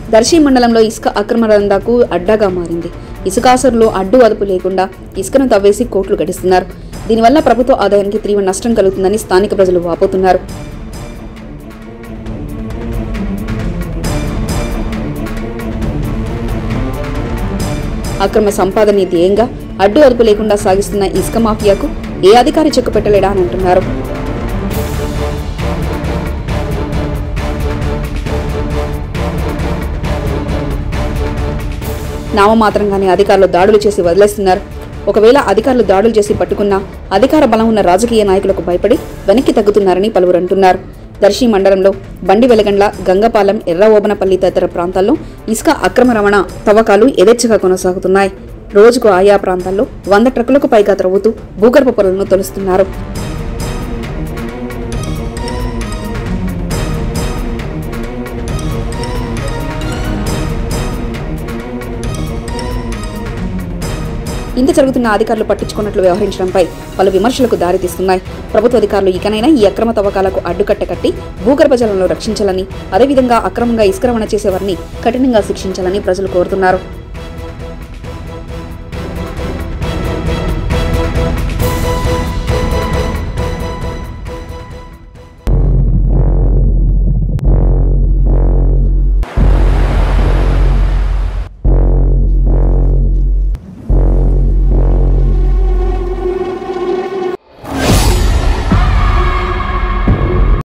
దర్శి మండలంలో ఇసుక అక్రమ దందాకు అడ్డాగా మారింది ఇసుకాసరులు అడ్డు అదుపు లేకుండా ఇసుకను తవ్వేసి కోట్లు గడిస్తున్నారు దీనివల్ల ప్రభుత్వ ఆదాయానికి తీవ్ర నష్టం కలుగుతుందని స్థానిక ప్రజలు వాపోతున్నారు అక్రమ సంపాదన ధ్యేయంగా అడ్డు అదుపు లేకుండా సాగిస్తున్న ఇసుక మాఫియాకు ఏ అధికారి చెక్కు పెట్టలేడా అని అంటున్నారు నామమాత్రంగానే అధికారులు దాడులు చేసి వదిలేస్తున్నారు ఒకవేళ అధికారులు దాడులు చేసి పట్టుకున్నా అధికార బలం ఉన్న రాజకీయ నాయకులకు భయపడి వెనక్కి తగ్గుతున్నారని పలువురు అంటున్నారు దర్శి మండలంలో బండి వెలగండ్ల గంగపాలెం ఎర్ర ఓబనపల్లి తదితర ప్రాంతాల్లో ఇసుక అక్రమ రవాణా తవ్వకాలు యథేచ్ఛగా కొనసాగుతున్నాయి రోజుకు ఆయా ప్రాంతాల్లో వంద ట్రక్కులకు పైగా త్రవ్వుతూ భూగర్భ పొరలను తొలుస్తున్నారు ఇంత జరుగుతున్న అధికారులు పట్టించుకున్నట్లు వ్యవహరించడంపై పలు విమర్శలకు దారితీస్తున్నాయి ప్రభుత్వ అధికారులు ఇకనైనా ఈ అక్రమ తవ్వకాలకు అడ్డుకట్ట కట్టి భూగర్భ జలంలో రక్షించాలని అదేవిధంగా అక్రమంగా ఇసుక రవాణా చేసేవారిని కఠినంగా శిక్షించాలని ప్రజలు కోరుతున్నారు